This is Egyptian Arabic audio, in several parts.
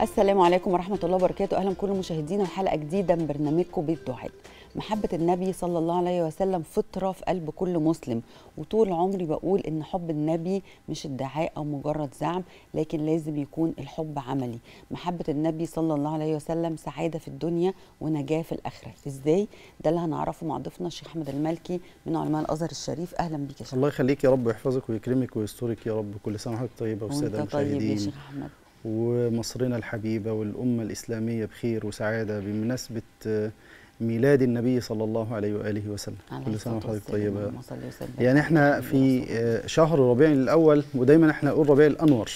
السلام عليكم ورحمة الله وبركاته أهلا كل مشاهدينا وحلقة جديدة من برنامجكم بيت دعاء محبة النبي صلى الله عليه وسلم فطرة في قلب كل مسلم وطول عمري بقول إن حب النبي مش ادعاء أو مجرد زعم لكن لازم يكون الحب عملي محبة النبي صلى الله عليه وسلم سعادة في الدنيا ونجاة في الآخرة إزاي؟ ده اللي هنعرفه مع ضيفنا الشيخ أحمد المالكي من علماء الأزهر الشريف أهلا بيك يا شيخ الله يخليك يا رب ويحفظك ويكرمك ويسترك يا رب كل سنه وحضرتك طيبه والساده وأنت طيب يا المشاهدين شيخ أحمد ومصرنا الحبيبه والامه الاسلاميه بخير وسعاده بمناسبه آه، ميلاد النبي صلى الله عليه واله وسلم عليه كل سنه الصلاة وحضرتك والسلام. طيبه اللهم صل وسلم يعني احنا على في رسول الله. آه، شهر ربيع الاول ودايما احنا نقول ربيع الانور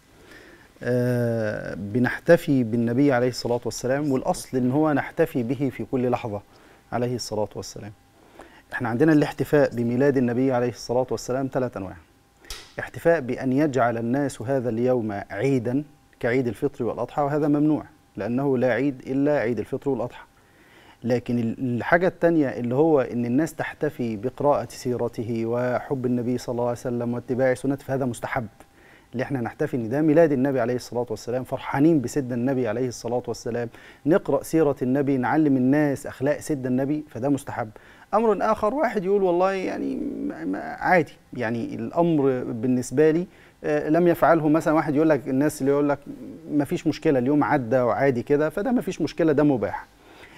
آه، بنحتفي بالنبي عليه الصلاه والسلام والاصل ان هو نحتفي به في كل لحظه عليه الصلاه والسلام احنا عندنا الاحتفاء بميلاد النبي عليه الصلاه والسلام ثلاث انواع احتفاء بان يجعل الناس هذا اليوم عيدا كعيد الفطر والاضحى وهذا ممنوع لانه لا عيد الا عيد الفطر والاضحى لكن ال- الحاجة التانية اللي هو إن الناس تحتفي بقراءة سيرته وحب النبي صلى الله عليه وسلم واتباع سنته فهذا مستحب اللي احنا نحتفي ان ده ميلاد النبي عليه الصلاة والسلام فرحانين بسيدنا النبي عليه الصلاة والسلام نقرأ سيرة النبي نعلم الناس أخلاق سيدنا النبي فده مستحب أمر آخر واحد يقول والله يعني ما- ما- عادي يعني الأمر بالنسبة لي آه، لم يفعله مثلا واحد يقول لك الناس اللي يقول لك ما فيش مشكلة اليوم عدى وعادي كده فده ما فيش مشكلة ده مباح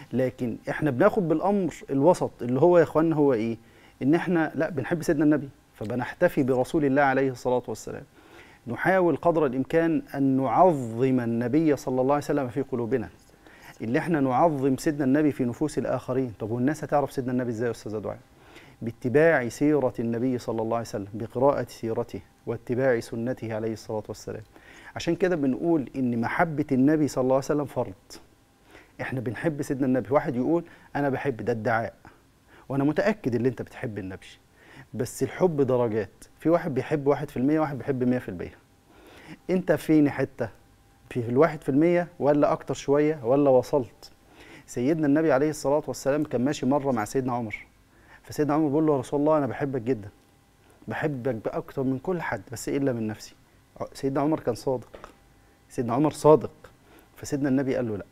لكن احنا بناخد بالامر الوسط اللي هو يا اخوانا هو ايه ان احنا لا بنحب سيدنا النبي فبنحتفي برسول الله عليه الصلاه والسلام نحاول قدر الامكان ان نعظم النبي صلى الله عليه وسلم في قلوبنا اللي احنا نعظم سيدنا النبي في نفوس الاخرين طب والناس هتعرف سيدنا النبي ازاي يا استاذه دعاء باتباع سيره النبي صلى الله عليه وسلم بقراءه سيرته واتباع سنته عليه الصلاه والسلام عشان كده بنقول ان محبه النبي صلى الله عليه وسلم فرض احنا بنحب سيدنا النبي واحد يقول انا بحب ده ادعاء وانا متاكد ان انت بتحب النبي بس الحب درجات في واحد بيحب واحد في المية واحد بيحب مية في المية انت فين حته في الواحد في المية ولا اكتر شويه ولا وصلت سيدنا النبي عليه الصلاه والسلام كان ماشي مره مع سيدنا عمر فسيدنا عمر بيقول له يا رسول الله انا بحبك جدا بحبك باكتر من كل حد بس الا من نفسي ع- سيدنا عمر كان صادق سيدنا عمر صادق فسيدنا النبي قال له لا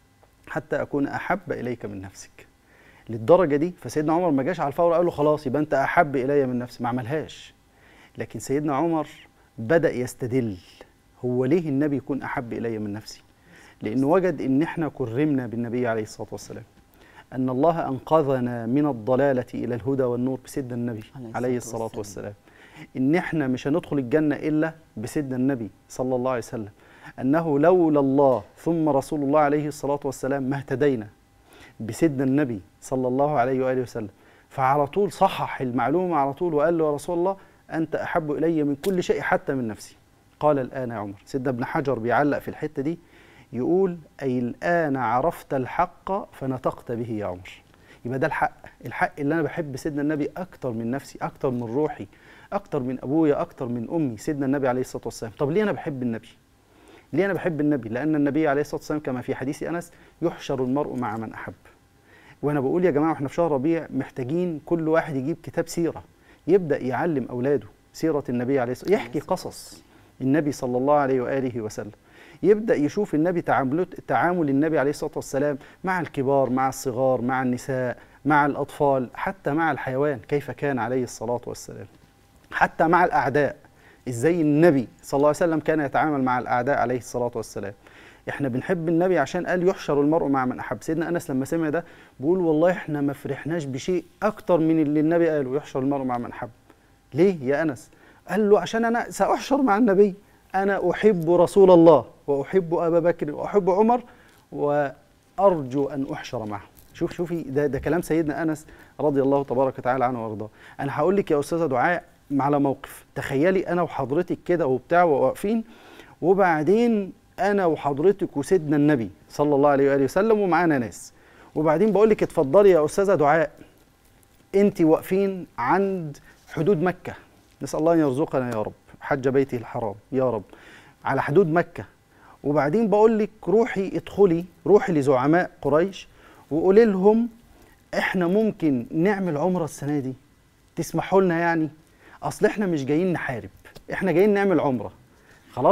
حتى اكون احب اليك من نفسك للدرجه دي فسيدنا عمر ما جاش على الفور قال له خلاص يبقى انت احب الي من نفسي ما عملهاش لكن سيدنا عمر بدا يستدل هو ليه النبي يكون احب الي من نفسي لانه وجد ان احنا كرمنا بالنبي عليه الصلاه والسلام ان الله انقذنا من الضلاله الى الهدى والنور بسيدنا النبي عليه عليه الصلاة الصلاه والسلام. والسلام ان احنا مش هندخل الجنه الا بسيدنا النبي صلى الله عليه وسلم انه لولا الله ثم رسول الله عليه الصلاه والسلام ما اهتدينا بسيدنا النبي صلى الله عليه واله وسلم فعلى طول صحح المعلومه على طول وقال له يا رسول الله انت احب الي من كل شيء حتى من نفسي قال الان يا عمر سيدنا ابن حجر بيعلق في الحته دي يقول اي الان عرفت الحق فنطقت به يا عمر يبقى ده الحق الحق اللي انا بحب سيدنا النبي اكتر من نفسي اكتر من روحي اكتر من ابويا اكتر من امي سيدنا النبي عليه الصلاه والسلام طب ليه انا بحب النبي ليه انا بحب النبي لان النبي عليه الصلاه والسلام كما في حديث انس يحشر المرء مع من احب وانا بقول يا جماعه احنا في شهر ربيع محتاجين كل واحد يجيب كتاب سيره يبدا يعلم اولاده سيره النبي عليه الصلاه يحكي قصص النبي صلى الله عليه واله وسلم يبدا يشوف النبي تعاملات تعامل النبي عليه الصلاه والسلام مع الكبار مع الصغار مع النساء مع الاطفال حتى مع الحيوان كيف كان عليه الصلاه والسلام حتى مع الاعداء ازاي النبي صلى الله عليه وسلم كان يتعامل مع الاعداء عليه الصلاه والسلام احنا بنحب النبي عشان قال يحشر المرء مع من احب سيدنا انس لما سمع ده بيقول والله احنا ما فرحناش بشيء اكتر من اللي النبي قاله يحشر المرء مع من احب ليه يا انس قال له عشان انا ساحشر مع النبي انا احب رسول الله واحب ابا بكر واحب عمر وارجو ان احشر معه شوف شوفي ده ده كلام سيدنا انس رضي الله تبارك وتعالى عنه وارضاه انا هقول لك يا استاذه دعاء على موقف تخيلي انا وحضرتك كده وبتاع وواقفين وبعدين انا وحضرتك وسيدنا النبي صلى الله عليه واله وسلم ومعانا ناس وبعدين بقول لك اتفضلي يا استاذه دعاء انت واقفين عند حدود مكه نسال الله ان يرزقنا يا رب حج بيته الحرام يا رب على حدود مكه وبعدين بقول لك روحي ادخلي روحي لزعماء قريش وقولي لهم احنا ممكن نعمل عمره السنه دي تسمحوا لنا يعني اصل احنا مش جايين نحارب احنا جايين نعمل عمره خلاص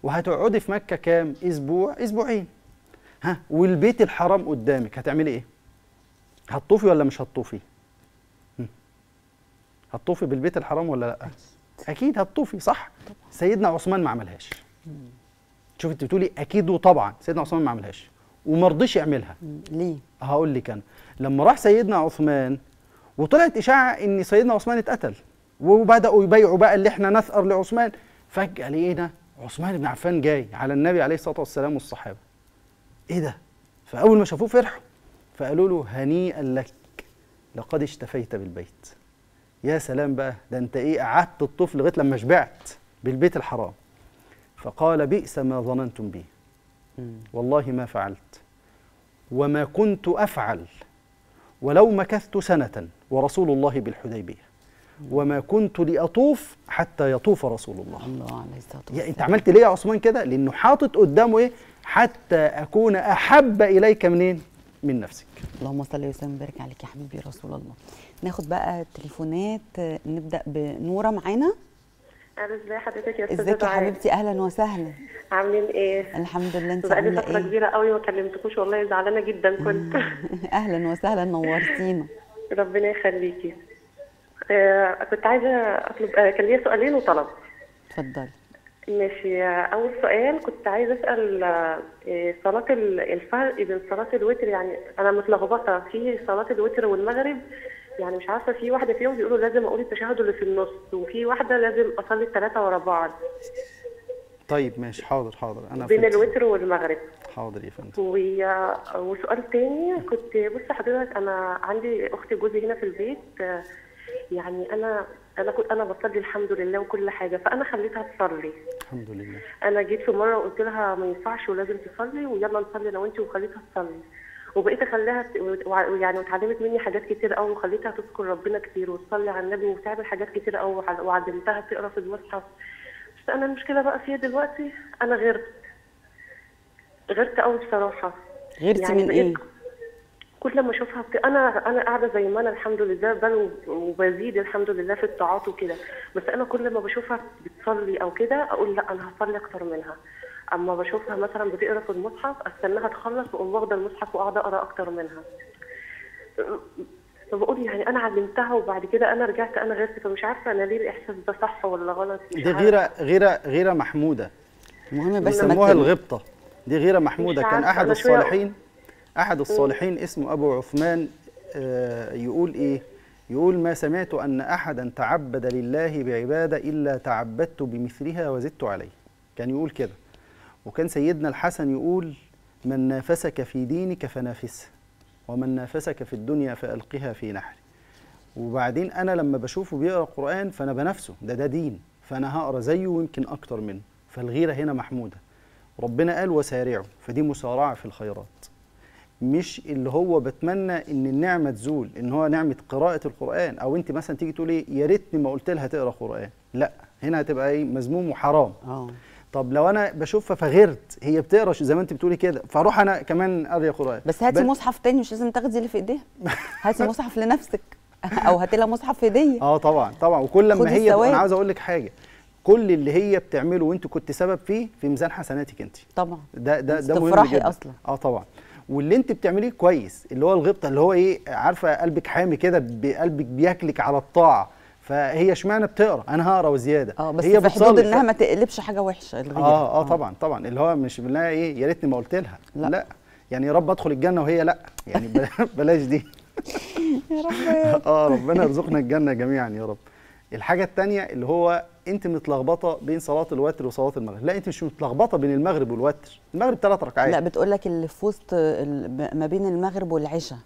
وهتقعدي في مكه كام اسبوع اسبوعين ها والبيت الحرام قدامك هتعملي ايه هتطوفي ولا مش هتطوفي هم. هتطوفي بالبيت الحرام ولا لا اكيد هتطوفي صح سيدنا عثمان ما عملهاش شوف انت بتقولي اكيد وطبعا سيدنا عثمان ما عملهاش وما رضيش يعملها مم. ليه هقول لك انا لما راح سيدنا عثمان وطلعت اشاعه ان سيدنا عثمان اتقتل وبداوا يبيعوا بقى اللي احنا نثأر لعثمان فجاه لقينا عثمان بن عفان جاي على النبي عليه الصلاه والسلام والصحابه ايه ده فاول ما شافوه فرحوا فقالوا له هنيئا لك لقد اشتفيت بالبيت يا سلام بقى ده انت ايه قعدت الطفل لغايه لما شبعت بالبيت الحرام فقال بئس ما ظننتم به مم. والله ما فعلت وما كنت افعل ولو مكثت سنه ورسول الله بالحديبيه وما كنت لاطوف حتى يطوف رسول الله الله عليه الصلاه يا والسلام انت عملت ليه يا عثمان كده لانه حاطط قدامه ايه حتى اكون احب اليك منين من نفسك اللهم صل وسلم وبارك عليك يا حبيبي رسول الله ناخد بقى التليفونات آه، نبدا بنوره معانا أهلا ازي حضرتك يا استاذه ازيك يا دعاء؟ حبيبتي اهلا وسهلا عاملين ايه؟ الحمد لله انت بقالي عامله فتره ايه كبيره قوي ما كلمتكوش والله زعلانه جدا كنت اهلا وسهلا نورتينا ربنا يخليكي آه كنت عايزه اطلب آه كان ليا سؤالين وطلب اتفضلي ماشي آه، اول سؤال كنت عايزه اسال آه، آه، صلاه ال- الفرق بين صلاه الوتر يعني انا متلخبطه في صلاه الوتر والمغرب يعني مش عارفه في واحده فيهم بيقولوا لازم اقول التشهد اللي في النص وفي واحده لازم اصلي الثلاثه ورا بعض طيب ماشي حاضر حاضر انا بين فهمت. الوتر والمغرب حاضر يا فندم و- وسؤال تاني كنت بص حضرتك انا عندي اخت جوزي هنا في البيت آه، يعني انا انا كنت انا بصلي الحمد لله وكل حاجه فانا خليتها تصلي الحمد لله انا جيت في مره وقلت لها ما ينفعش ولازم تصلي ويلا نصلي انا وانت وخليتها تصلي وبقيت اخليها ت- وع- يعني واتعلمت مني حاجات كتير قوي وخليتها تذكر ربنا كتير وتصلي على النبي وتعمل حاجات كتير قوي وع- وعلمتها تقرا في المصحف بس انا المشكله بقى فيها دلوقتي انا غيرت غيرت قوي بصراحه غيرتي يعني من بقيت ايه كل ما اشوفها بت... انا انا قاعده زي ما انا الحمد لله بل وبزيد الحمد لله في الطاعات وكده بس انا كل ما بشوفها بتصلي او كده اقول لا انا هصلي اكتر منها اما بشوفها مثلا بتقرا في المصحف استناها تخلص واقوم واخده المصحف وقاعده اقرا اكتر منها فبقول يعني انا علمتها وبعد كده انا رجعت انا غيرت فمش عارفه انا ليه الاحساس ده صح ولا غلط مش دي عارفة. غيره غيره غيره محموده المهم بس ما بيسموها تكلم- الغبطه دي غيره محموده مش كان عارفة، احد أنا شوية- الصالحين احد الصالحين اسمه ابو عثمان آه، يقول ايه يقول ما سمعت ان احدا تعبد لله بعباده الا تعبدت بمثلها وزدت عليه كان يقول كده وكان سيدنا الحسن يقول من نافسك في دينك فنافسه ومن نافسك في الدنيا فالقها في نحره وبعدين انا لما بشوفه بيقرا قران فانا بنافسه ده ده دين فانا هقرا زيه ويمكن اكتر منه فالغيره هنا محموده ربنا قال وسارعوا فدي مسارعه في الخيرات مش اللي هو بتمنى ان النعمه تزول ان هو نعمه قراءه القران او انت مثلا تيجي تقولي يا ريتني ما قلت لها تقرا قران لا هنا هتبقى ايه مذموم وحرام اه طب لو انا بشوفها فغيرت هي بتقرا زي ما انت بتقولي كده فاروح انا كمان اقرا قران بس هاتي بل- مصحف تاني مش لازم تاخدي اللي في ايديها هاتي مصحف لنفسك او هاتي لها مصحف هديه اه طبعا طبعا وكل لما خدي هي الثواب. انا عاوز اقول لك حاجه كل اللي هي بتعمله وانت كنت سبب فيه في ميزان حسناتك انت طبعا ده ده بس ده مهم تفرحي جدا أصلاً. اه طبعا واللي انت بتعمليه كويس اللي هو الغبطه اللي هو ايه عارفه قلبك حامي كده بقلبك بياكلك على الطاعه فهي اشمعنى بتقرا انا هقرا وزياده اه بس هي في حدود بتصلي انها ف- ما تقلبش حاجه وحشه الغيره اه اه طبعا طبعا اللي هو مش بالله ايه يا ريتني ما قلت لها لا. لا يعني يا رب ادخل الجنه وهي لا يعني بل- بلاش دي يا رب يا رب. اه ربنا يرزقنا الجنه جميعا يا رب الحاجه الثانيه اللي هو انت متلخبطه بين صلاه الوتر وصلاه المغرب لا انت مش متلخبطه بين المغرب والوتر المغرب ثلاث ركعات لا بتقول لك اللي في وسط ال- ما بين المغرب والعشاء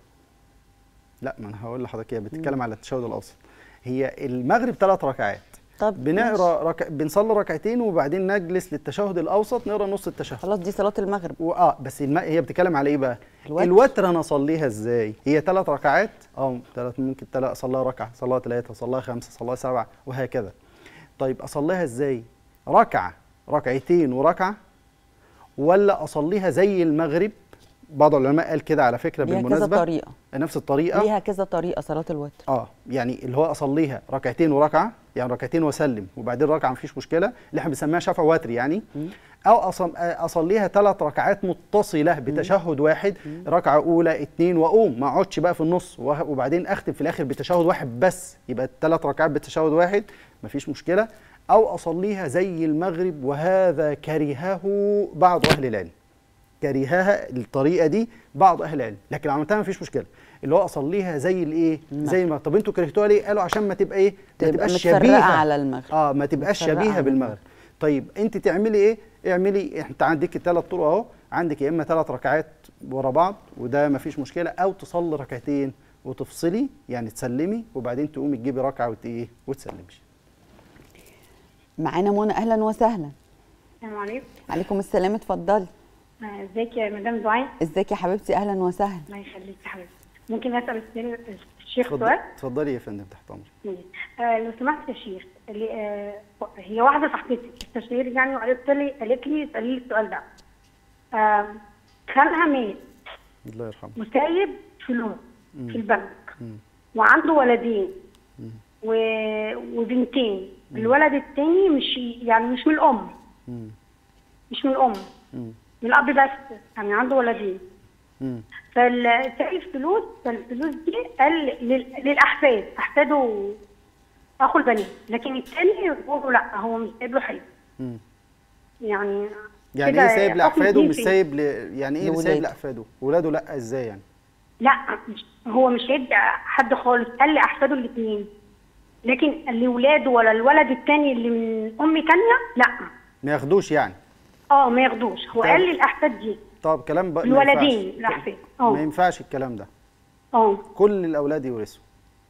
لا ما انا هقول لحضرتك هي بتتكلم على التشهد الاوسط هي المغرب ثلاث ركعات طب بنقرا رك... بنصلي ركعتين وبعدين نجلس للتشهد الاوسط نقرا نص التشهد خلاص دي صلاه المغرب واه بس الم... هي بتتكلم على ايه بقى الوتر. الوتر انا اصليها ازاي هي ثلاث ركعات اه ثلاث ممكن ثلاث اصليها ركعه اصليها ثلاثه اصليها خمسه اصليها سبعه وهكذا طيب اصليها ازاي ركعه ركعتين وركعه ولا اصليها زي المغرب بعض العلماء قال كده على فكره ليها كذا بالمناسبه طريقه نفس الطريقه ليها كذا طريقه صلاه الوتر اه يعني اللي هو اصليها ركعتين وركعه يعني ركعتين واسلم وبعدين ركعه مفيش مشكله اللي احنا بنسميها شفع وتر يعني او أصم- اصليها ثلاث ركعات متصله بتشهد واحد ركعه اولى اتنين واقوم ما اقعدش بقى في النص وه- وبعدين اختم في الاخر بتشهد واحد بس يبقى الثلاث ركعات بتشهد واحد مفيش مشكله او اصليها زي المغرب وهذا كرهه بعض اهل العلم كرهها الطريقه دي بعض اهل العلم لكن عملتها مفيش مشكله اللي هو اصليها زي الايه زي ما طب انتوا كرهتوها ليه قالوا عشان ما تبقى ايه ما تبقى تبقاش متفرقة شبيهه على المغرب. اه ما تبقاش متفرقة شبيهه على بالمغرب طيب انت تعملي ايه اعملي انت عندك الثلاث طرق اهو عندك يا اما ثلاث ركعات ورا بعض وده مفيش مشكله او تصلي ركعتين وتفصلي يعني تسلمي وبعدين تقومي تجيبي ركعه وت ايه وتسلمي معانا منى اهلا وسهلا السلام عليكم عليكم السلام اتفضلي آه، ازيك يا مدام دعاء ازيك يا حبيبتي اهلا وسهلا الله يخليك يا حبيبتي ممكن اسال السير- الشيخ اتفضلي سؤال اتفضلي يا فندم تحت امرك آه لو سمحت يا شيخ اللي آه هي واحده صاحبتي استشير يعني وقالت لي قالت لي اسالي لي السؤال ده آه خالها مات الله يرحمه وسايب فلوس في البنك وعنده ولدين و... وبنتين الولد التاني مش يعني مش من الام مم. مش من الام مم. من الاب بس يعني عنده ولدين مم. فالسايب فلوس فالفلوس دي قال لل- للاحفاد احفاده اخو البنات لكن التاني بيقولوا لا هو مش سايب له حاجه مم. يعني يعني كده ايه سايب حكم لاحفاده دين مش فيه. سايب ل... يعني ايه سايب لولاده. لاحفاده ولاده لا ازاي يعني لا مش هو مش هيدي حد خالص قال لاحفاده الاثنين لكن لاولاده ولا الولد التاني اللي من ام تانية لا ما ياخدوش يعني اه ما ياخدوش هو طب. قال للاحفاد دي طب كلام بقى الولدين الاحفاد ما اه ينفعش الكلام ده اه كل الاولاد يورثوا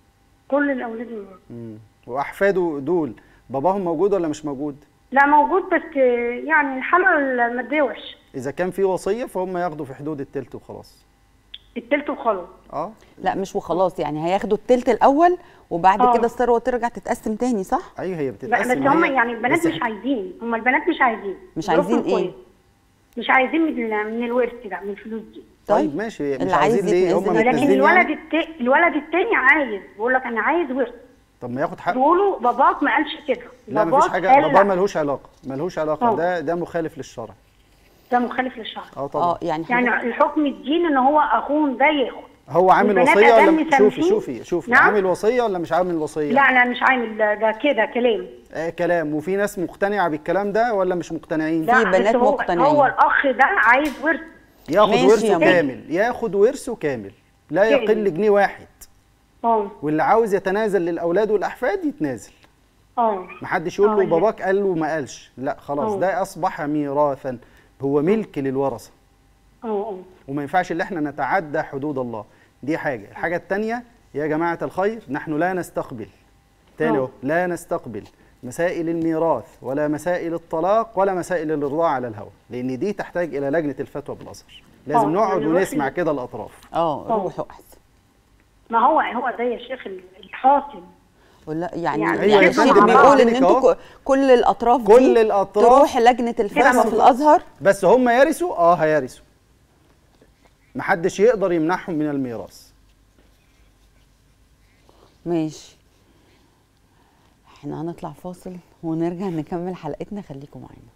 كل الاولاد مم. واحفاده دول باباهم موجود ولا مش موجود لا موجود بس آه، يعني الحاله الماديه وحشه اذا كان في وصيه فهم ياخدوا في حدود التلت وخلاص التلت وخلاص اه لا مش وخلاص يعني هياخدوا التلت الاول وبعد آه. كده الثروه ترجع تتقسم تاني صح ايوه هي بس بتتقسم هم هي- يعني البنات بس مش عايزين هم البنات مش عايزين مش ظروفهم عايزين إيه؟ كويس. مش عايزين من ال- من الورث ده من الفلوس دي طيب ماشي مش اللي عايز عايزين ليه هم يتنازل لكن متنازلين الولد يعني الت... الولد التاني عايز بيقول لك انا عايز ورث طب ما ياخد حقه بيقولوا باباك ما قالش كده لا مفيش باباك حاجه قال بابا لا. ملهوش علاقه ملهوش علاقه آه. ده ده مخالف للشرع ده مخالف للشرع اه طبعا اه يعني حضرتك- يعني الحكم الدين ان هو اخوهم ده ياخد هو عامل البنات وصيه ولا أدم م- شوفي سامحين؟ شوفي شوفي نعم؟ عامل وصيه ولا مش عامل وصيه لا انا مش عامل ده ده كده كلام آه كلام وفي ناس مقتنعه بالكلام ده ولا مش مقتنعين لا، في بنات بس هو مقتنعين. هو الاخ ده عايز ورث ياخد ماشي ورثه يا ماما. كامل ياخد ورثه كامل لا يقل كامل. جنيه واحد اه واللي عاوز يتنازل للاولاد والاحفاد يتنازل اه محدش يقول آه، له لا. باباك قال له ما قالش لا خلاص آه. ده اصبح ميراثا هو ملك للورثه اه اه وما ينفعش ان احنا نتعدى حدود الله دي حاجه الحاجه الثانيه يا جماعه الخير نحن لا نستقبل تاني آه. اهو لا نستقبل مسائل الميراث ولا مسائل الطلاق ولا مسائل الرضاعه على الهوى لان دي تحتاج الى لجنه الفتوى بالازهر لازم آه، نقعد يعني ونسمع الواحد- كده الاطراف اه آه. روحوا احسن ما هو هو ده يا شيخ الحاصل ولا يعني, يعني يعني, أيوة يا الشيخ فندم، بيقول ان أنا انتوا أهو. ك- كل الاطراف دي كل الأطراف تروح لجنه الفتوى في الازهر بس هم يرثوا اه هيرثوا محدش يقدر يمنعهم من الميراث ماشي احنا هنطلع فاصل ونرجع نكمل حلقتنا خليكم معانا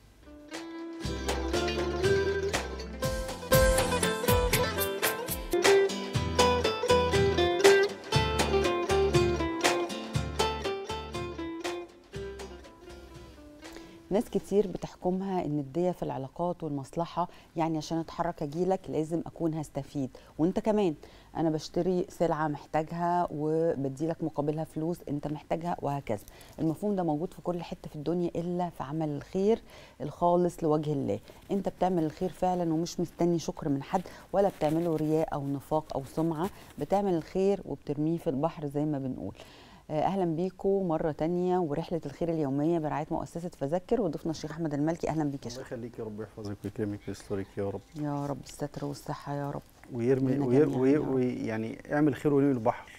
ناس كتير بتحكمها ان الدية في العلاقات والمصلحة يعني عشان اتحرك اجيلك لازم اكون هستفيد وانت كمان انا بشتري سلعة محتاجها وبديلك مقابلها فلوس انت محتاجها وهكذا المفهوم ده موجود في كل حتة في الدنيا الا في عمل الخير الخالص لوجه الله انت بتعمل الخير فعلا ومش مستني شكر من حد ولا بتعمله رياء او نفاق او سمعة بتعمل الخير وبترميه في البحر زي ما بنقول آه، اهلا بيكم مره تانية ورحله الخير اليوميه برعايه مؤسسه فذكر وضيفنا الشيخ احمد المالكي اهلا بيك يا الله شيخ يخليك يا رب يحفظك ويكرمك ويسترك يا رب يا رب الستر والصحه يا رب ويرمي لنا وي- جميعاً وي- يا رب. وي- يعني اعمل خير ونيل البحر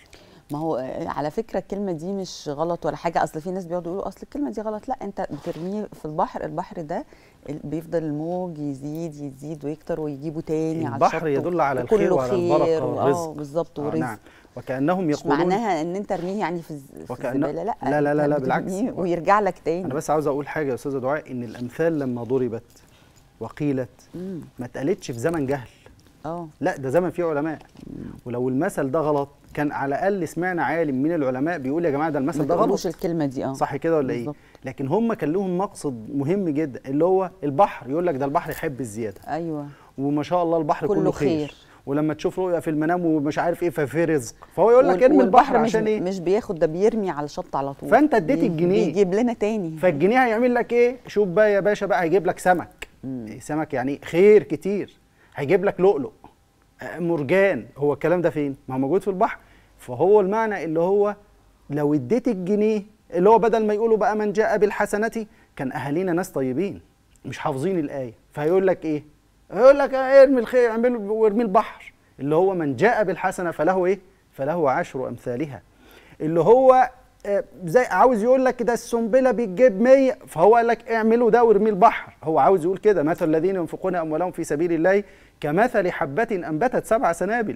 ما هو آه، على فكره الكلمه دي مش غلط ولا حاجه اصل في ناس بيقعدوا يقولوا اصل الكلمه دي غلط لا انت بترميه في البحر البحر ده ال- بيفضل الموج يزيد يزيد ويكتر ويجيبه تاني على البحر الشط يدل على وكله الخير وعلى البركة خير والرزق. اه بالظبط آه ورزق نعم وكانهم مش يقولون معناها ان انت ارميه يعني في, الز- في وكأنه- الزباله لا لا لا لا أنت لا، بالعكس. بترميه ويرجع لك تاني انا بس عاوز اقول حاجه يا استاذه دعاء ان الامثال لما ضربت وقيلت مم. ما اتقالتش في زمن جهل اه لا ده زمن فيه علماء ولو المثل ده غلط كان على الاقل سمعنا عالم من العلماء بيقول يا جماعه ده ما المثل ده غلط تقولوش الكلمه دي اه صح كده ولا ايه بالظبط. لكن هم كان لهم مقصد مهم جدا اللي هو البحر يقول لك ده البحر يحب الزياده ايوه وما شاء الله البحر كله, كله خير. خير. ولما تشوف رؤيا في المنام ومش عارف ايه ففي رزق فهو يقول لك وال- ارمي البحر والبحر عشان مش ايه مش بياخد ده بيرمي على الشط على طول فأنت اديت بي- الجنيه. بيجيب لنا تاني فالجنيه هيعمل لك ايه شوف بقى يا باشا بقى هيجيب لك سمك سمك يعني خير كتير هيجيب لك لؤلؤ آه، مرجان هو الكلام ده فين ما هو موجود في البحر فهو المعنى اللي هو لو اديت الجنيه اللي هو بدل ما يقولوا بقى من جاء بالحسنة كان اهالينا ناس طيبين مش حافظين الايه فهيقول لك ايه هيقول لك آه، ارمي الخير اعمله وارمي البحر اللي هو من جاء بالحسنه فله ايه فله عشر امثالها اللي هو آه، زي عاوز يقول لك ده السنبله بتجيب 100 فهو قال لك اعملوا ده وارميه البحر هو عاوز يقول كده مثل الذين ينفقون اموالهم في سبيل الله كمثل حبه انبتت سبع سنابل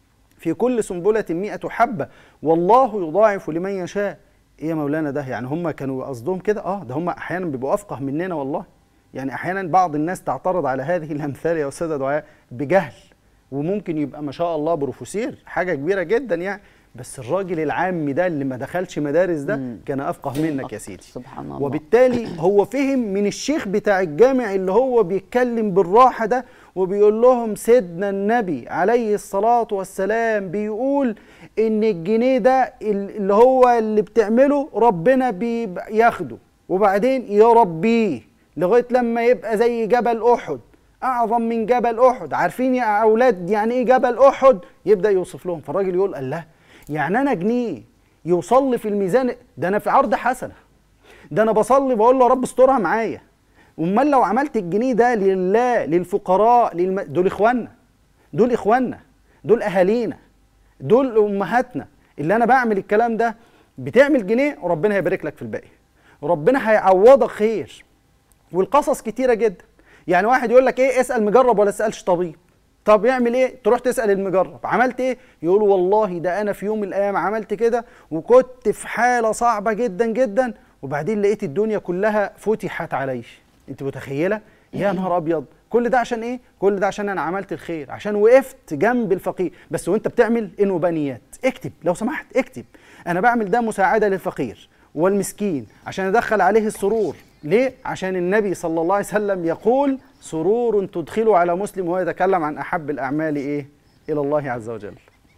في كل سنبلة مئة حبة والله يضاعف لمن يشاء ايه يا مولانا ده يعني هم كانوا قصدهم كده اه ده هم احيانا بيبقوا افقه مننا والله يعني احيانا بعض الناس تعترض على هذه الامثال يا استاذه دعاء بجهل وممكن يبقى ما شاء الله بروفيسير حاجه كبيره جدا يعني بس الراجل العامي ده اللي ما دخلش مدارس ده مم. كان افقه منك يا سيدي سبحان الله وبالتالي هو فهم من الشيخ بتاع الجامع اللي هو بيتكلم بالراحة ده وبيقول لهم سيدنا النبي عليه الصلاة والسلام بيقول إن الجنيه ده اللي هو اللي بتعمله ربنا بياخده وبعدين يربيه لغاية لما يبقى زي جبل أحد أعظم من جبل أحد عارفين يا أولاد يعني إيه جبل أحد يبدأ يوصف لهم فالراجل يقول الله يعني أنا جنيه يوصل لي في الميزان ده أنا في عرض حسنة ده انا بصلي بقول له يا رب استرها معايا امال لو عملت الجنيه ده لله للفقراء للم... دول اخواننا دول اخواننا دول اهالينا دول امهاتنا اللي انا بعمل الكلام ده بتعمل جنيه وربنا هيبارك لك في الباقي ربنا هيعوضك خير والقصص كتيره جدا يعني واحد يقول لك ايه اسال مجرب ولا تسالش طبيب طب يعمل ايه تروح تسال المجرب عملت ايه يقول والله ده انا في يوم من الايام عملت كده وكنت في حاله صعبه جدا جدا وبعدين لقيت الدنيا كلها فتحت علي انت متخيله يا نهار ابيض كل ده عشان ايه كل ده عشان انا عملت الخير عشان وقفت جنب الفقير بس وانت بتعمل انه بنيات اكتب لو سمحت اكتب انا بعمل ده مساعده للفقير والمسكين عشان ادخل عليه السرور ليه عشان النبي صلى الله عليه وسلم يقول سرور تدخله على مسلم وهو يتكلم عن احب الاعمال ايه الى الله عز وجل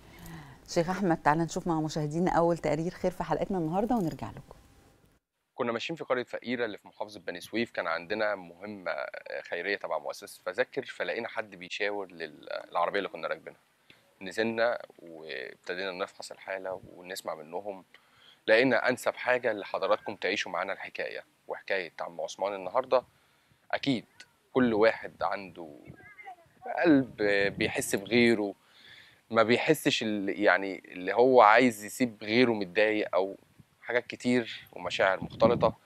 شيخ احمد تعالى نشوف مع مشاهدينا اول تقرير خير في حلقتنا النهارده ونرجع لكم كنا ماشيين في قرية فقيرة اللي في محافظة بني سويف كان عندنا مهمة خيرية تبع مؤسسة فذكر فلقينا حد بيشاور للعربية اللي كنا راكبينها نزلنا وابتدينا نفحص الحالة ونسمع منهم لقينا أنسب حاجة لحضراتكم تعيشوا معانا الحكاية وحكاية عم عثمان النهاردة أكيد كل واحد عنده قلب بيحس بغيره ما بيحسش ال- يعني اللي هو عايز يسيب غيره متضايق أو حاجات كتير ومشاعر مختلطة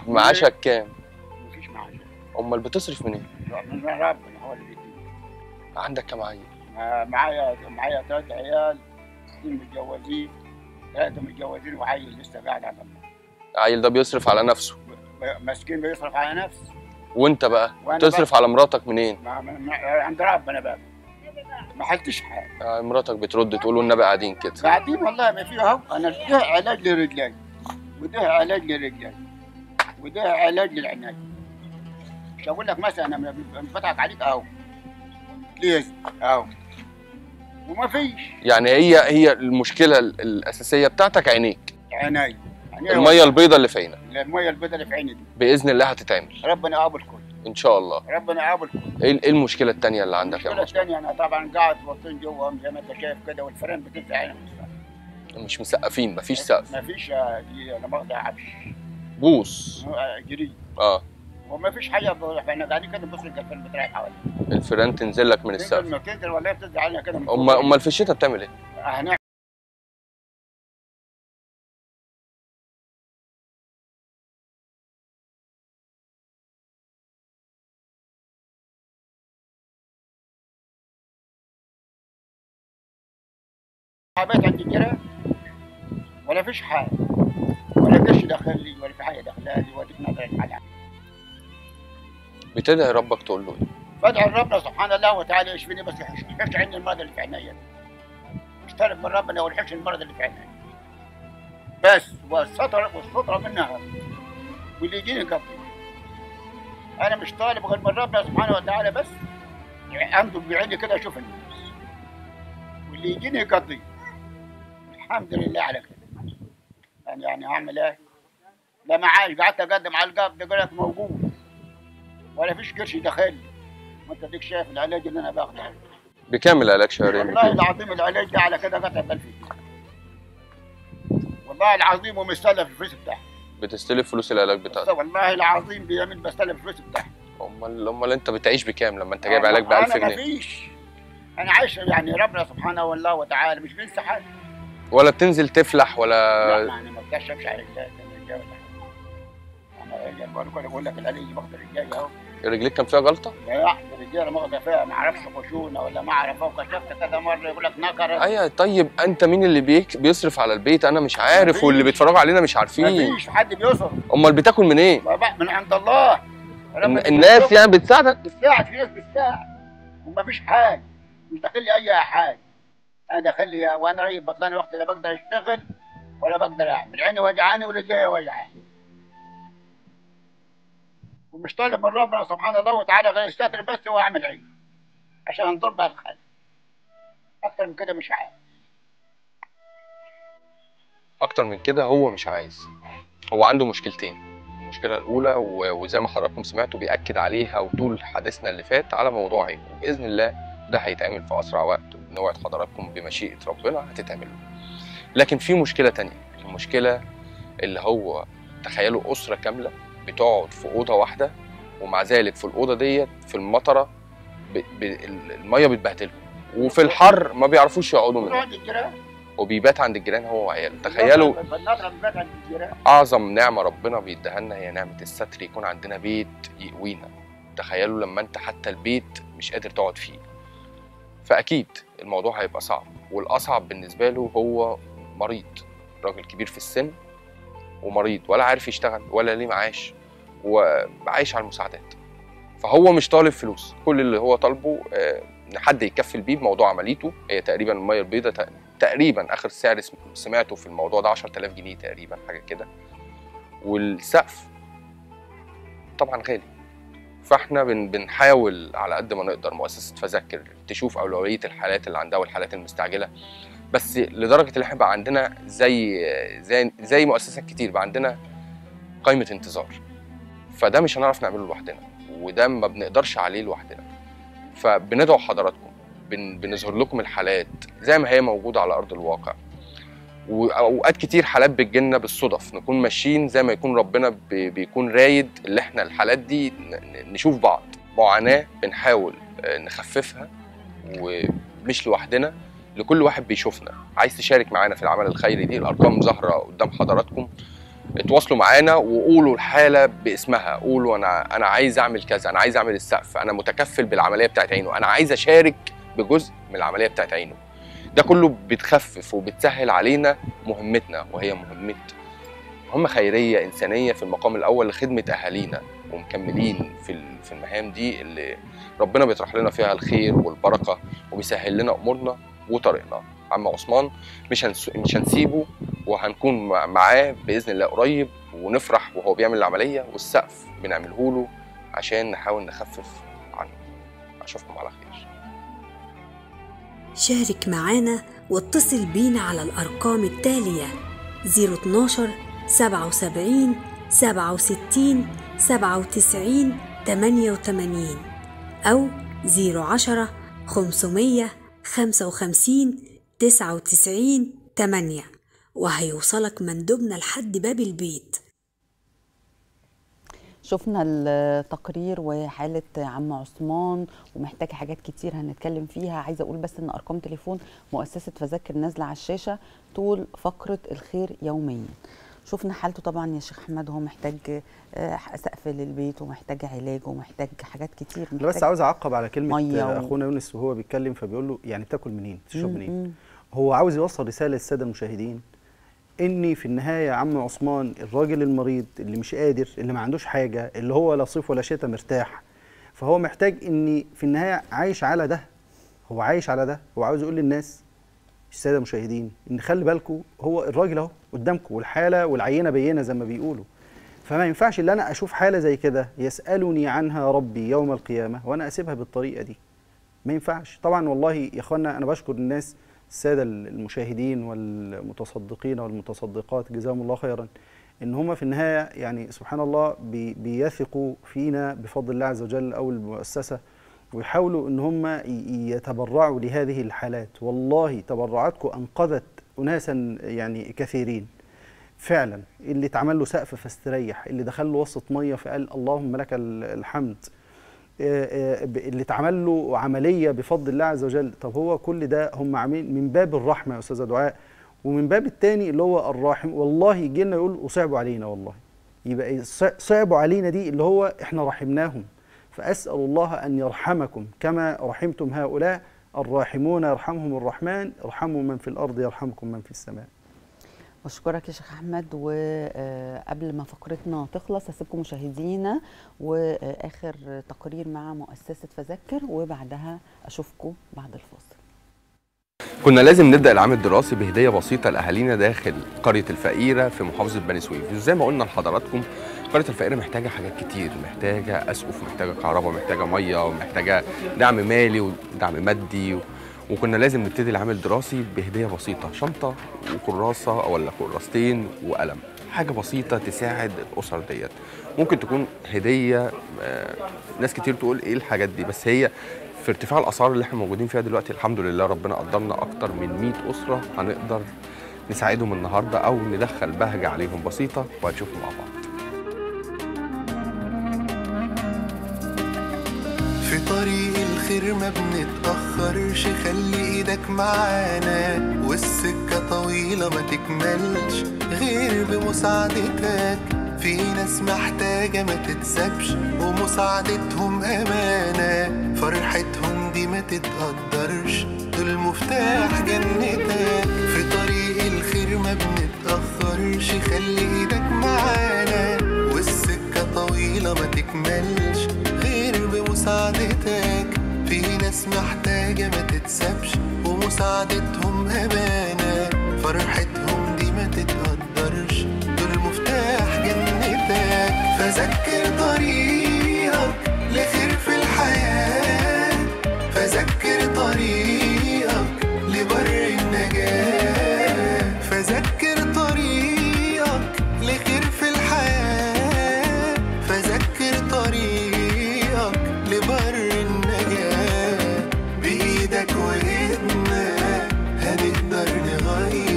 معاشك كام مفيش معاش امال بتصرف منين من ربنا هو اللي بيديني عندك كام عيل ما- معايا معايا ثلاث عيال اثنين متجوزين ثلاثة متجوزين وعيل لسه قاعد على الله عيل ده بيصرف على نفسه ب- مسكين بيصرف على نفسه وانت بقى وأنا تصرف على مراتك منين ما ما ما عند ربنا بقى ما حلتش حاجة آه، مراتك بترد تقول والنبي قاعدين كده قاعدين والله ما في اهو انا ده علاج لرجلي وده علاج لرجلي وده علاج للعناية مش هقول لك مثلا انا ببقى بضحك عليك اهو ليز اهو وما فيش يعني هي هي المشكله ال- الاساسيه بتاعتك عينيك عناية يعني الميه البيضاء اللي في عينك المية البيضاء اللي في عيني دي باذن الله هتتعمل ربنا يقابل كل ان شاء الله ربنا يقابل كل ايه إيه المشكله التانية اللي عندك يا المشكلة مصطفى الثانية أنا طبعا قاعد بطين جوا زي ما أنت شايف كده والفرن بتنزل عيني مش مسقفين مفيش سقف ما فيش آه، دي لا مؤاخذة عفش بوص آه، جري اه وما فيش حاجة احنا قاعدين كده بنبص الفرن بتراعي حوالي الفيران تنزل لك من السقف تنزل تنزل ولا بتنزل علينا كده من فوق. امال امال في الشتاء بتعمل ايه هنعمل حبيت عند الجيران ولا فيش حاجة ولا قرش دخل لي ولا في حاجة دخلالي وديك نظرة الحلال بتدعي ربك تقول له ايه بدعي ربنا سبحان الله وتعالى يشفيني بس يحش يحش عني المرض اللي في عينيا مش طالب من ربنا ويحش المرض اللي في عينيا بس والستر والسترة منها واللي يجيني قبل انا مش طالب غير من ربنا سبحانه وتعالى بس عنده بعيني كده اشوف الناس واللي يجيني يقضي الحمد لله على كده يعني يعني اعمل ايه لا معاش قعدت اقدم على القبض يقول لك موجود ولا فيش قرش دخل وانت ديك شايف العلاج اللي انا باخده بكام العلاج شهرين والله العظيم العلاج ده على كده قطع بلفي والله العظيم ومستلف الفلوس بتاعه بتستلف فلوس العلاج بتاعتك والله العظيم بيمين بستلف الفلوس بتاعه امال امال انت بتعيش بكام لما انت جايب علاج ب 1000 انا جنيه مفيش انا عايش يعني ربنا سبحانه والله وتعالى مش بنسى حاجه ولا بتنزل تفلح لا ولا ما انا ما اقدرش امشي على رجلي الرجاله ولا حاجه انا رجال بقول بقول لك العلاج باخد رجالي اهو رجليك كان فيها غلطه لا الرجاله ماخده فيها ما اعرفش خشونه ولا ما اعرف وكشفت كذا مره يقول لك نكره ايوه طيب انت مين اللي بيك بيصرف على البيت انا مش عارف مفيش. واللي بيتفرجوا علينا مش عارفين مفيش حد بيصرف امال بتاكل منين من عند الله ربنا الناس يعني بتساعدك بتساعد في ناس بتساعد وما فيش حاجه مش داخل لي اي حاجه انا داخل لي وانا رايح بطلان وقت لا بقدر اشتغل ولا بقدر اعمل عيني وجعاني ورجلي وجعاني ومش طالب من ربنا سبحان الله وتعالى غير الستر بس هو اعمل عين عشان انضرب بها الخلق اكتر من كده مش عارف اكتر من كده هو مش عايز هو عنده مشكلتين المشكله الاولى و- وزي ما حضراتكم سمعتوا بياكد عليها وطول حديثنا اللي فات على موضوع عينه باذن الله ده هيتعمل في اسرع وقت ونوعد حضراتكم بمشيئه ربنا هتتعمل لكن في مشكله تانية المشكله اللي هو تخيلوا اسره كامله بتقعد في اوضه واحده ومع ذلك في الاوضه ديت في المطره ب... ب... الميه بتبهدلهم وفي الحر ما بيعرفوش يقعدوا منها عند الجيران وبيبات عند الجيران هو وعياله تخيلوا بالنظره بيبات عند الجيران اعظم نعمه ربنا بيديها لنا هي نعمه الستر يكون عندنا بيت يقوينا تخيلوا لما انت حتى البيت مش قادر تقعد فيه فاكيد الموضوع هيبقى صعب والاصعب بالنسبه له هو مريض راجل كبير في السن ومريض ولا عارف يشتغل ولا ليه معاش وعايش على المساعدات فهو مش طالب فلوس كل اللي هو طالبه آه، ان حد يكفل بيه بموضوع عمليته هي تقريبا الميه البيضاء تق- تقريبا اخر سعر سم- سمعته في الموضوع ده 10000 جنيه تقريبا حاجه كده والسقف طبعا غالي فاحنا بن بنحاول على قد ما نقدر مؤسسه فذكر تشوف اولويه الحالات اللي عندها والحالات المستعجله بس لدرجه ان احنا بقى عندنا زي زي زي مؤسسات كتير بقى عندنا قائمه انتظار فده مش هنعرف نعمله لوحدنا وده ما بنقدرش عليه لوحدنا فبندعو حضراتكم بن بنظهر لكم الحالات زي ما هي موجوده على ارض الواقع واوقات كتير حالات بتجيلنا بالصدف نكون ماشيين زي ما يكون ربنا بي- بيكون رايد اللي احنا الحالات دي ن- ن- نشوف بعض معاناه بنحاول آه، نخففها ومش لوحدنا لكل واحد بيشوفنا عايز تشارك معانا في العمل الخيري دي الارقام ظاهره قدام حضراتكم اتواصلوا معانا وقولوا الحاله باسمها قولوا انا انا عايز اعمل كذا انا عايز اعمل السقف انا متكفل بالعمليه بتاعت عينه انا عايز اشارك بجزء من العمليه بتاعت عينه ده كله بتخفف وبتسهل علينا مهمتنا وهي مهمه مهمه خيريه انسانيه في المقام الاول لخدمه اهالينا ومكملين في ال- في المهام دي اللي ربنا بيطرح لنا فيها الخير والبركه وبيسهل لنا امورنا وطريقنا عم عثمان مش هنس... مش هنسيبه وهنكون مع- معاه باذن الله قريب ونفرح وهو بيعمل العمليه والسقف بنعمله له عشان نحاول نخفف عنه اشوفكم على خير شارك معانا واتصل بينا على الأرقام التالية 012 77 67 97 88 أو 010 500 55 99 8 وهيوصلك مندوبنا لحد باب البيت شفنا التقرير وحالة عم عثمان ومحتاجة حاجات كتير هنتكلم فيها عايزة أقول بس إن أرقام تليفون مؤسسة فذاكر نازلة على الشاشة طول فقرة الخير يوميا شفنا حالته طبعا يا شيخ احمد هو محتاج آه، سقف للبيت ومحتاج علاج ومحتاج حاجات كتير انا بس محتاج عاوز اعقب على كلمه مية و- اخونا يونس وهو بيتكلم فبيقول له يعني تاكل منين تشرب مم، منين مم. هو عاوز يوصل رساله للساده المشاهدين اني في النهايه يا عم عثمان الراجل المريض اللي مش قادر اللي ما عندوش حاجه اللي هو لا صيف ولا شتاء مرتاح فهو محتاج اني في النهايه عايش على ده هو عايش على ده هو عاوز يقول للناس الساده المشاهدين ان خلي بالكم هو الراجل اهو قدامكم والحاله والعينه بينه زي ما بيقولوا فما ينفعش ان انا اشوف حاله زي كده يسالني عنها ربي يوم القيامه وانا اسيبها بالطريقه دي ما ينفعش طبعا والله يا اخوانا انا بشكر الناس الساده المشاهدين والمتصدقين والمتصدقات جزاهم الله خيرا ان هم في النهايه يعني سبحان الله بي بيثقوا فينا بفضل الله عز وجل او المؤسسه ويحاولوا ان هم ي- يتبرعوا لهذه الحالات والله تبرعاتكم انقذت اناسا يعني كثيرين فعلا اللي اتعمل له سقف فاستريح اللي دخل له وسط ميه فقال اللهم لك ال- الحمد آه، آه، ب- اللي اتعمل له عمليه بفضل الله عز وجل طب هو كل ده هم عاملين من باب الرحمه يا استاذه دعاء ومن باب التاني اللي هو الراحم والله يجي لنا يقول وصعبوا علينا والله يبقى إيه؟ ص- صعبوا علينا دي اللي هو احنا رحمناهم فاسال الله ان يرحمكم كما رحمتم هؤلاء الراحمون يرحمهم الرحمن ارحموا من في الارض يرحمكم من في السماء بشكرك يا شيخ احمد وقبل ما فقرتنا تخلص هسيبكم مشاهدينا واخر تقرير مع مؤسسه فذكر وبعدها اشوفكم بعد الفاصل كنا لازم نبدا العام الدراسي بهديه بسيطه لاهالينا داخل قريه الفقيره في محافظه بني سويف زي ما قلنا لحضراتكم قريه الفقيره محتاجه حاجات كتير محتاجه اسقف محتاجه كهرباء محتاجه ميه ومحتاجه دعم مالي ودعم مادي و... وكنا لازم نبتدي العام الدراسي بهديه بسيطه شنطه وكراسه ولا كراستين وقلم حاجه بسيطه تساعد الاسر ديت ممكن تكون هديه آه، ناس كتير تقول ايه الحاجات دي بس هي في ارتفاع الاسعار اللي احنا موجودين فيها دلوقتي الحمد لله ربنا قدرنا اكتر من 100 اسره هنقدر نساعدهم النهارده او ندخل بهجه عليهم بسيطه وهنشوفهم مع بعض في طريق الخير ما بنتأخرش خلي ايدك معانا والسكة طويلة ما تكملش غير بمساعدتك في ناس محتاجة ما تتسابش ومساعدتهم أمانة فرحتهم دي ما تتقدرش دول مفتاح جنتك في طريق الخير ما بنتأخرش خلي ايدك معانا والسكة طويلة ما تكملش غير بمساعدتك في ناس محتاجة ما تتسابش ومساعدتهم أمانة فرحتهم دي ما تتقدرش دول مفتاح جنتك فذكر طريقك لخير في الحياة فذكر طريقك لبر النجاة فذكر طريقك لخير في الحياة فذكر طريقك لبر النجاة بإيدك وإيدنا هنقدر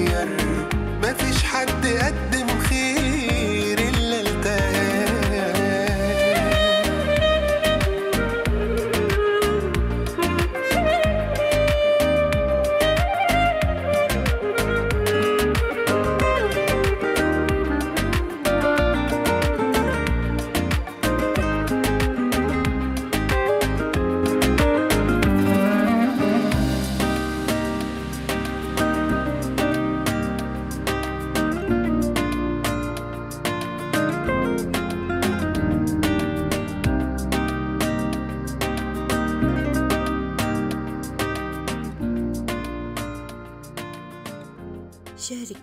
نغير مفيش حد قدم خير إلا التاني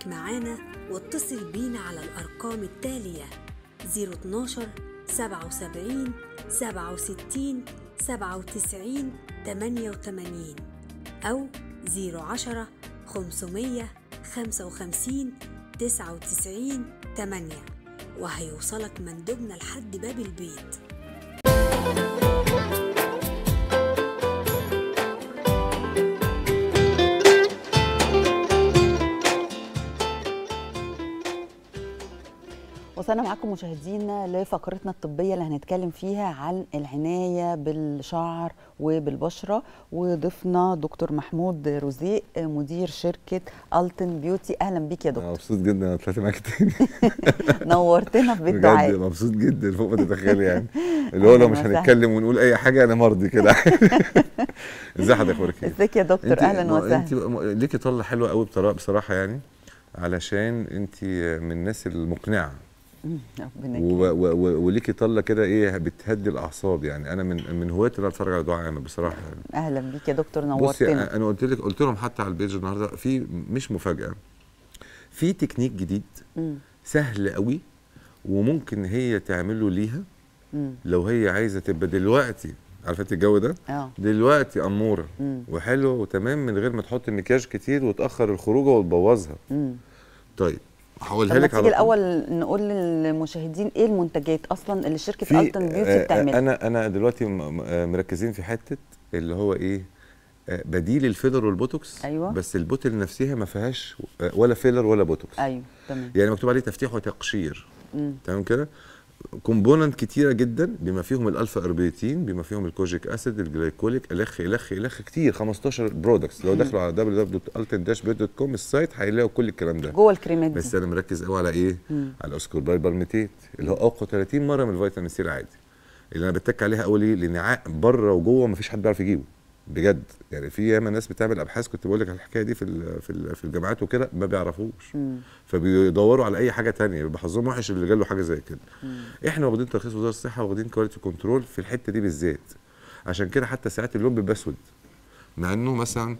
اشترك معانا واتصل بينا على الأرقام التالية 012 77 67 97 88 أو 010 500 55 99 8 وهيوصلك مندوبنا لحد باب البيت وصلنا معاكم مشاهدينا لفقرتنا الطبية اللي هنتكلم فيها عن العناية بالشعر وبالبشرة وضيفنا دكتور محمود رزيق مدير شركة ألتن بيوتي أهلا بيك يا انا دكتور مبسوط جدا انا طلعت معاك تاني نورتنا في بيت بجد دعاء مبسوط جدا فوق ما تتخيلي يعني اللي هو لو مش أهلاً وسهلاً. هنتكلم ونقول اي حاجه انا مرضي كده ازي حضرتك اخبارك ايه؟ ازيك يا دكتور انت- أهلا ما- انت وسهلا م- ليكي طله حلوه قوي بصراحه بصراحه يعني علشان انت من الناس المقنعه مم، ربنا و- يكرمك. و- و- وليكي طله كده ايه بتهدي الاعصاب يعني انا من من هواة ان انا اتفرج على دعاء عامر بصراحه يعني أهلا بيك يا دكتور بصي نورتنا انا قلت لك قلت لهم حتى على البيج النهارده في مش مفاجاه في تكنيك جديد مم، سهل قوي وممكن هي تعمله ليها مم، لو هي عايزه تبقى دلوقتي عارفه انت الجو ده اه دلوقتي اموره مم، وحلوه وتمام من غير ما تحط مكياج كتير وتاخر الخروجه وتبوظها مم. طيب هقولها طب ما لك تيجي على طول. الأول نقول للمشاهدين إيه المنتجات أصلا اللي شركة في ألتن بيوتي آه، آه، بتعملها انا انا دلوقتي م- م- آه، مركزين في حته اللي هو ايه آه، بديل الفيلر والبوتوكس أيوة. بس البوتل نفسها ما فيهاش آه، ولا فيلر ولا بوتوكس أيوه تمام يعني مكتوب عليه تفتيح وتقشير مم، تمام كده كومبوننت كتيره جدا بما فيهم الالفا اربيتين بما فيهم الكوجيك اسيد الجلايكوليك الخ الخ الخ كتير 15 برودكتس لو دخلوا على www.altendashbed.com السايت هيلاقوا كل الكلام ده جوه الكريمات دي بس انا مركز قوي على ايه مم. على اسكوربايل بالميتيت اللي هو اقوى 30 مره من الفيتامين سي العادي اللي انا بتك عليها قوي ليه لان ع- بره وجوه مفيش حد بيعرف يجيبه بجد يعني في ياما ناس بتعمل ابحاث كنت بقول لك على الحكايه دي في ال في, ال في الجامعات وكده ما بيعرفوش مم. فبيدوروا على اي حاجه تانية بيبقى حظهم وحش اللي جاله حاجه زي كده احنا واخدين ترخيص وزاره الصحه واخدين كواليتي كنترول في الحته دي بالذات عشان كده حتى ساعات اللون بيبقى اسود مع انه مثلا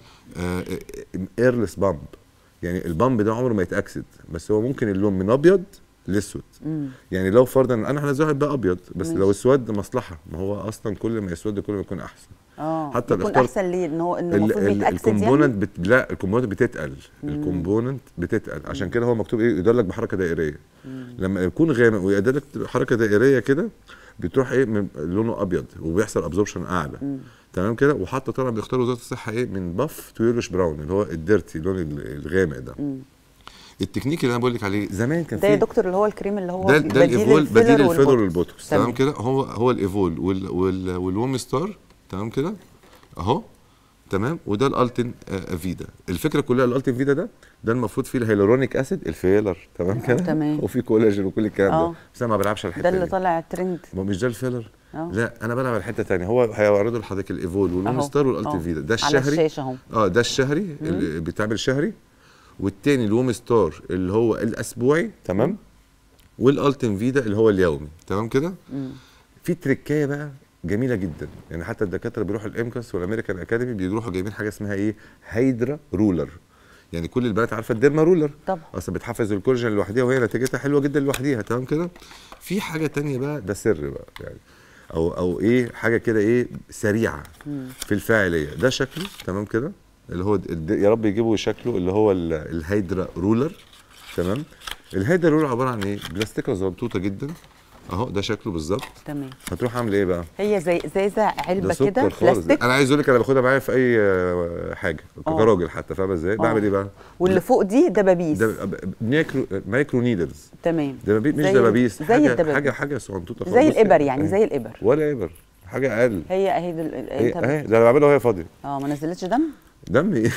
ايرلس بامب يعني البامب ده عمره ما يتاكسد بس هو ممكن اللون من ابيض لاسود مم. يعني لو فرضا انا هنزله هيبقى ابيض بس ماشي. لو اسود مصلحه ما هو اصلا كل ما يسود كل ما يكون احسن اه حتى يكون الاختار- احسن ليه ان هو انه ال- المفروض ال- بيتاكسد الكومبوننت يعني بت... لا الكومبوننت بتتقل الكومبوننت بتتقل عشان كده هو مكتوب ايه يدلك بحركه دائريه لما يكون غامق ويدلك حركه دائريه كده بتروح ايه من لونه ابيض وبيحصل ابزوربشن اعلى تمام كده وحتى طبعا بيختار وزاره الصحه ايه من باف تو يورش براون اللي هو الديرتي اللون ال- الغامق ده التكنيك اللي انا بقول لك عليه زمان كان ده يا في دكتور اللي هو الكريم اللي هو ده ده الايفول بديل الفيلر والبوتوكس. والبوتوكس تمام كده هو هو الايفول وال وال والوم ستار تمام كده اهو تمام وده الالتين آه فيدا الفكره كلها الالتين فيدا ده ده المفروض فيه الهيلورونيك اسيد الفيلر تمام كده تمام. وفي كولاجين وكل الكلام آه. ده بس انا ما بلعبش على ده الحته اللي دي طالع ترند ما هو مش ده الفيلر اه لا انا بلعب على حته ثانيه هو هيعرضوا لحضرتك الايفول والوم أهو. ستار أهو. والالتين فيدا ده على الشهري الشاشه اهو اه ده الشهري اللي بيتعمل شهري والتاني الوم ستار اللي هو الاسبوعي تمام والالتين فيدا اللي هو اليومي تمام كده مم. في تريكايه بقى جميله جدا يعني حتى الدكاتره بيروحوا الامكس والامريكان اكاديمي بيروحوا جايبين حاجه اسمها ايه هيدرا رولر يعني كل البنات عارفه الديرما رولر طبعا اصلا بتحفز الكولاجين لوحديها وهي نتيجتها حلوه جدا لوحديها تمام كده في حاجه تانية بقى ده سر بقى يعني او او ايه حاجه كده ايه سريعه في الفاعليه ده شكله تمام كده اللي هو الد- يا رب يجيبوا شكله اللي هو ال- الهيدرا رولر تمام الهيدرا رولر عباره عن ايه بلاستيكه زبطوطه جدا اهو ده شكله بالظبط تمام هتروح اعمل ايه بقى هي زي ازازه ده علبه كده سكر خالص بلاستيك انا عايز اقول لك انا باخدها معايا في اي آه، حاجه آه. كراجل حتى فاهمه ازاي بعمل ايه بقى واللي فوق دي دبابيس ده ب- مايكرو مايكرو نيدلز تمام دبابيس مش زي- دبابيس زي حاجه الدبابيس. حاجه حاجه صغنطوطه خالص زي بصي، الابر يعني أهي. زي الابر ولا ابر حاجه اقل هي اهي دل... اهي انت اهي ده انا بعملها وهي فاضيه اه ما نزلتش دم دم ايه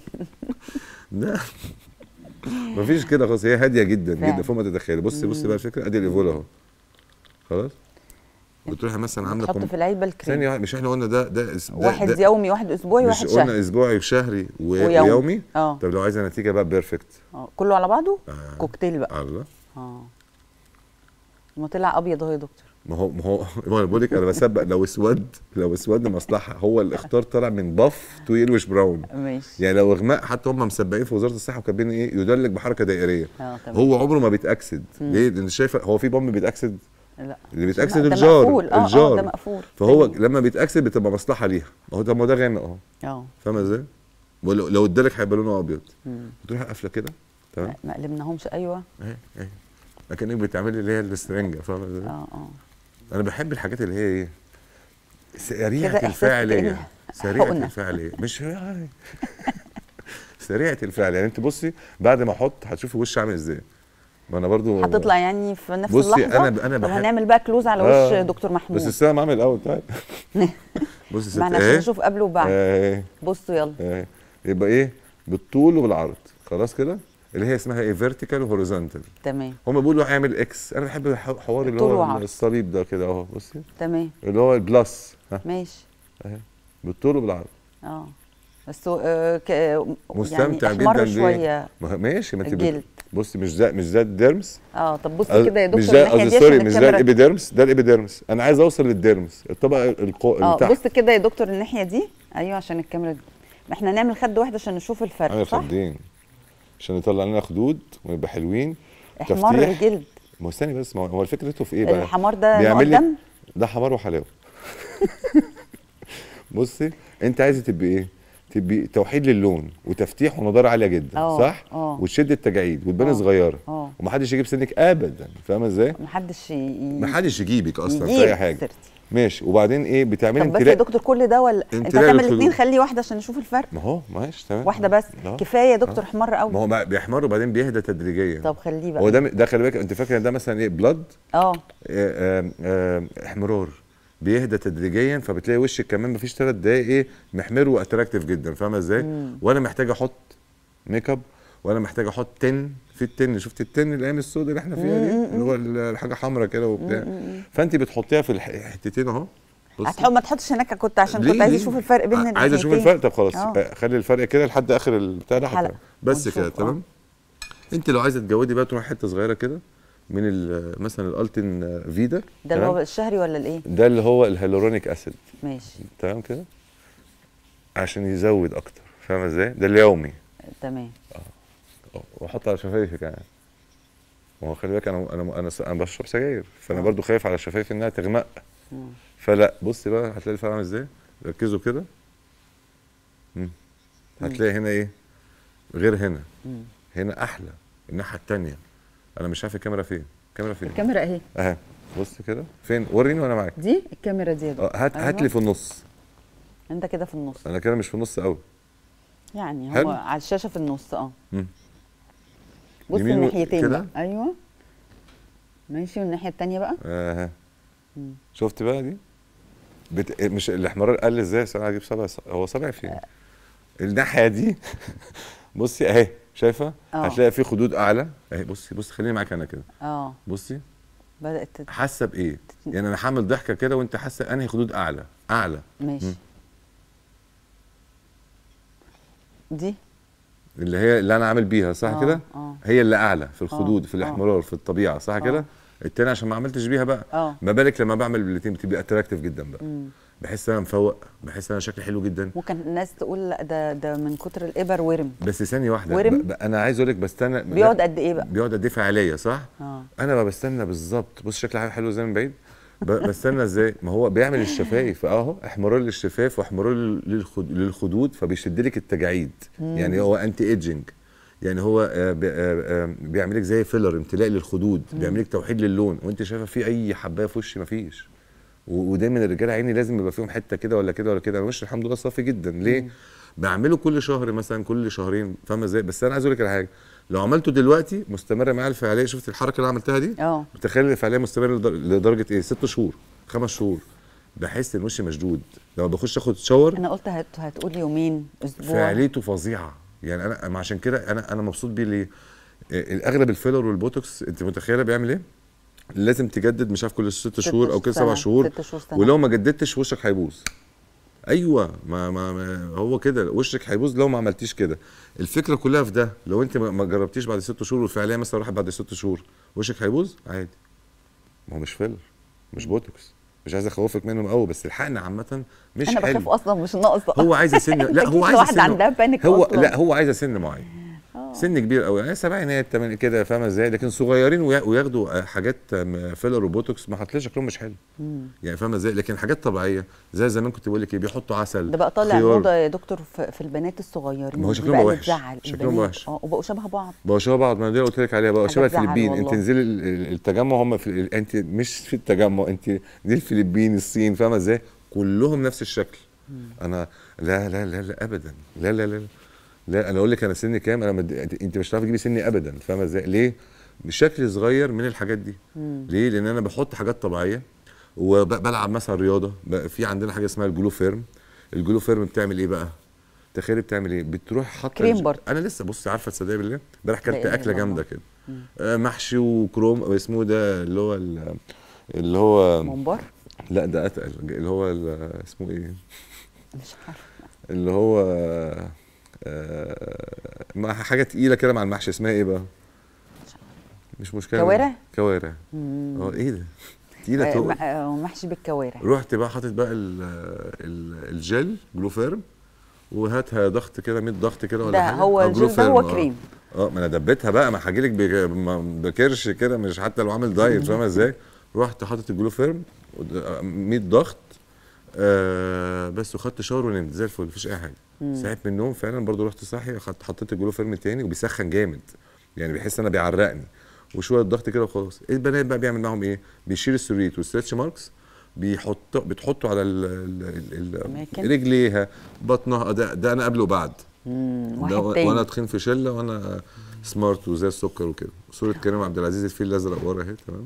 لا مفيش كده خالص هي هاديه جدا فعلا. جدا فوق ما تتخيلي بصي بصي بقى الفكره ادي الايفول اهو خلاص بتروحي مثلا عامله تحط كم- في العلبه الكريم ثانيه واحدة، مش احنا قلنا ده ده, اس- ده واحد ده يومي واحد اسبوعي مش واحد قلنا شهري اسبوعي وشهري و- ويومي. ويومي اه طب لو عايزه نتيجه بقى بيرفكت آه. كله على بعضه آه. كوكتيل بقى الله اه ما طلع ابيض اهو يا دكتور ما هو ما هو ما انا بقول لك انا بسبق لو اسود لو اسود مصلحه هو الاختار طالع من باف تو يلوش براون ماشي يعني لو اغماء حتى هم مسبقين في وزاره الصحه وكاتبين ايه يدلك بحركه دائريه اه تمام هو عمره ما بيتاكسد ليه لان شايفه هو في بامب بيتاكسد لا اللي بيتاكسد ده الجار مقفول. اه اه الجار ده مقفول فهو تمام. لما بيتاكسد بتبقى مصلحه ليها ما هو ده ما هو ده غامق اهو اه فاهمه ازاي؟ ولو لو ادالك هيبقى لونه ابيض مم. تروح قافله كده تمام ما قلبناهمش ايوه اهي اهي لكنك بتعملي اللي هي السرنجه فاهمه ازاي؟ اه اه انا بحب الحاجات اللي هي ايه كده سريعه إحساس الفعاليه كأنها سريعه حقنة. الفعاليه مش هاي. سريعه الفعل يعني انت بصي بعد ما احط هتشوفي وشي عامل ازاي ما انا برضو هتطلع يعني في نفس بصي، اللحظه أنا- أنا طب بحب- هنعمل بقى كلوز على آه. وش دكتور محمود بس السلام عامل الاول تعالى بصي يا ما ست احنا عشان اهي نشوف قبل وبعد اهي بصوا يلا اهي يبقى ايه بالطول وبالعرض خلاص كده اللي هي اسمها ايه فيرتيكال وهوريزونتال تمام هم بيقولوا هيعمل اكس انا بحب الح- الحوار اللي طول هو وعرض. الصليب ده كده اهو بصي تمام اللي هو البلس ها ماشي بالطول وبالعرض اه بس هو، آه ك... مستمتع يعني احمر جدا ليه؟ شويه ما- ماشي ما انت بت- الجلد. بصي مش ده مش ده الديرمس اه طب بص قصد- كده يا مش دكتور ده الناحيه قصدي دي سوري عشان مش ده الكاميرا الابيديرمس ده الابيديرمس انا عايز اوصل للديرمس الطبقه القو... اه اللي تحت بص كده يا دكتور الناحيه دي ايوه عشان الكاميرا دي ما احنا نعمل خد واحد عشان نشوف الفرق انا صح خدين عشان يطلع لنا خدود ونبقى حلوين احمر تفتيح. الجلد ما هو استني بس ما هو- هو فكرته في ايه بقى؟ الحمار ده بيعمل لك- مقدم ده حمار وحلاوه بصي انت عايزه تبقي ايه؟ تبقي توحيد للون وتفتيح ونضاره عاليه جدا اه، صح؟ اه. وتشد التجاعيد وتباني اه، صغيره اه. ومحدش يجيب سنك ابدا فاهمه ازاي؟ محدش ي... ي- محدش يجيبك اصلا في يجيب اي حاجه سيرتي. ماشي وبعدين ايه بتعملي طب بس يا امتلاء دكتور كل ده ولا انت امتلاء هتعمل للخدود. الاثنين خلي واحده عشان نشوف الفرق ما هو ماشي تمام واحده بس اه. كفايه يا دكتور احمر ما قوي هو بقى بيحمر وبعدين بيهدى تدريجيا طب خليه بقى هو ده ده خلي بالك انت فاكر ان ده مثلا ايه بلاد اه احمرار بيهدى تدريجيا فبتلاقي وشك كمان مفيش ثلاث دقايق ايه محمر واتراكتيف جدا فاهمه ازاي؟ وانا محتاج احط ميك اب وانا محتاج احط تن في التن شفت التن الايام السوداء اللي احنا فيها دي اللي هو الحاجه حمراء كده وبتاع فانت بتحطيها في الح- الحتتين اهو بصي. هتحط ما تحطش هناك كنت عشان ليه- كنت عايز ليه؟ اشوف الفرق بين ع- عايز اشوف الناحيتين. الفرق طب خلاص اه. آه، خلي الفرق كده لحد اخر البتاع ده الحلقة. حتى بس ونشوف، كده اه. تمام انت لو عايزه تجودي بقى تروح حته صغيره كده من ال- مثلا الالتين فيدا ده اللي تمام؟ هو الشهري ولا الايه ده اللي هو الهيالورونيك اسيد ماشي تمام كده عشان يزود اكتر فاهمه ازاي ده اليومي تمام واحط على شفايفي كمان ما هو خلي بالك انا انا انا, انا بشرب سجاير فانا اه. برضو خايف على شفايفي انها تغمق مم. فلا بصي بقى هتلاقي الفرق عامل ازاي ركزوا كده مم. هتلاقي هنا ايه غير هنا مم. هنا احلى الناحيه التانية انا مش عارف الكاميرا فين الكاميرا فين الكاميرا اهي اهي بص كده فين وريني وانا معاك دي الكاميرا دي يا دكتور اه هات هات أيوة. لي في النص انت كده في النص انا كده مش في النص قوي يعني هو حلو. على الشاشه في النص اه مم. بص يمين و- الناحيتين كده؟ بقى ايوه ماشي والناحيه التانيه بقى اها مم. شفت بقى دي بت... مش الاحمرار قل ازاي عشان اجيب صبع هو صبع فين الناحيه دي بصي اهي شايفه اه. هتلاقي في خدود اعلى اهي بصي بصي خليني معاك انا كده اه بصي بدات تت- حاسه بايه يعني انا حامل ضحكه كده وانت حاسه انهي خدود اعلى اعلى ماشي مم. دي اللي هي اللي انا عامل بيها صح اه، كده اه. هي اللي اعلى في الخدود اه، في الاحمرار في الطبيعه صح كده التاني عشان ما عملتش بيها بقى اه. ما بالك لما بعمل بالاثنين بتبقى اتراكتيف جدا بقى مم. بحس ان انا مفوق بحس ان انا شكلي حلو جدا ممكن الناس تقول لا ده ده من كتر الابر ورم بس ثانيه واحده ورم؟ ب... ب... انا عايز اقول لك بستنى بيقعد قد ايه بقى بيقعد قد ايه فعاليه صح اه انا ما بستنى بالظبط بص شكلي حلو ازاي من بعيد ب... بستنى ازاي ما هو بيعمل الشفايف اهو احمرار للشفايف واحمرار للخد... للخدود فبيشد لك التجاعيد يعني هو انتي ايدجنج يعني هو آه، بي- آه، آه، بيعمل لك زي فيلر امتلاء للخدود بيعمل لك توحيد للون وانت شايفه في اي حبايه في وشي مفيش و- ودايما الرجاله عيني لازم يبقى فيهم حته كده ولا كده ولا كده انا وشي الحمد لله صافي جدا ليه بعمله كل شهر مثلا كل شهرين فاهمه ازاي بس انا عايز اقول لك على حاجه لو عملته دلوقتي مستمره معايا الفعاليه شفت الحركه اللي أنا عملتها دي اه متخيل الفعاليه مستمره لدر- لدرجه ايه ست شهور خمس شهور بحس ان وشي مشدود لما بخش اخد شاور انا قلت هت... هتقول يومين اسبوع فعاليته فظيعه يعني انا ما عشان كده انا انا مبسوط بيه ليه آه، الاغلب الفيلر والبوتوكس انت متخيله بيعمل ايه لازم تجدد مش عارف كل ست شهور او كل سبع سنة، شهور ست شهور سنة. ولو ما جددتش وشك هيبوظ ايوه ما, ما, ما هو كده وشك هيبوظ لو ما عملتيش كده الفكره كلها في ده لو انت ما ما جربتيش بعد ست شهور والفعاليه مثلا راحت بعد ست شهور وشك هيبوظ عادي ما هو مش فيلر مش بوتوكس مش عايز اخوفك منهم قوي بس الحقن عامه مش انا حلو بخاف اصلا مش ناقصه هو عايز سن لا أكيد هو عايز واحدة سن عندها بانيك هو أصلاً. لا هو عايز سن معين سن كبير قوي يعني سبعينات تمانية كده فاهمه ازاي لكن صغيرين ويا- وياخدوا آه، حاجات آم، فيلر وبوتوكس ما هتلاقي شكلهم مش حلو يعني فاهمه ازاي لكن حاجات طبيعيه زي زمان كنت بقول لك ايه بيحطوا عسل ده بقى طالع خيار. موضه يا دكتور في, في البنات الصغيرين ما هو دي شكلهم بقى بقى اللي وحش. تزعل شكلهم البنات. وحش. اه وبقوا شبه بعض بقوا شبه بعض ما دي اللي قلت لك عليها بقوا حاجة شبه تزعل الفلبين انت والله. انزلي ال- ال- التجمع هم في ال- انت مش في التجمع انت دي الفلبين الصين فاهمه ازاي كلهم نفس الشكل انا لا لا لا لا ابدا لا لا لا لا انا اقول لك انا سني كام انا مد... انت مش هتعرفي تجيبي سني ابدا فاهمه ازاي ليه بشكل صغير من الحاجات دي ليه لان انا بحط حاجات طبيعيه وبلعب مثلا رياضه بقى في عندنا حاجه اسمها الجلو فيرم الجلو فيرم بتعمل ايه بقى تخيلي بتعمل ايه بتروح حاطه كريم الج- برضه. انا لسه بصي عارفه تصدقي بالله امبارح لا كلت إله اكله إلا جامده الله. كده آه، محشي وكروم اسمه ده اللي هو ال- اللي هو منبر لا ده اتقل اللي هو ال- اسمه ايه مش عارفه اللي هو آه، مع حاجه تقيله كده مع المحشي اسمها ايه بقى مش مشكله كوارع؟ كوارع اه ايه ده تقيله آه، تقل مح- آه، محشي بالكوارع رحت بقى حاطط بقى ال ال الجل جلو فيرم وهاتها ضغط كده 100 ضغط كده ولا ده حاجه هو أو الجل جلو ده فيرم، هو آه. كريم. اه ما انا دبيتها بقى ما هجيلك بك- م- بكرش كده مش حتى لو عامل دايت فاهمه ازاي رحت حاطط الجلو فيرم ود- آه، 100 ضغط آه بس وخدت شاور ونمت زي الفل مفيش اي حاجه صحيت من النوم فعلا برضو رحت صاحي أخدت- حطيت الجلو فيرم تاني وبيسخن جامد يعني بيحس انا بيعرقني وشويه ضغط كده وخلاص البنات بقى بيعمل معاهم ايه بيشيل السوريت والستريتش ماركس بيحط بتحطه على ال ال ال أماكن؟ رجليها بطنها ده, ده انا قبل وبعد مم، ده واحد تاني وانا تخين في شله وانا سمارت وزي السكر وكده صوره كريم عبد العزيز الفيل الازرق ورا اهي تمام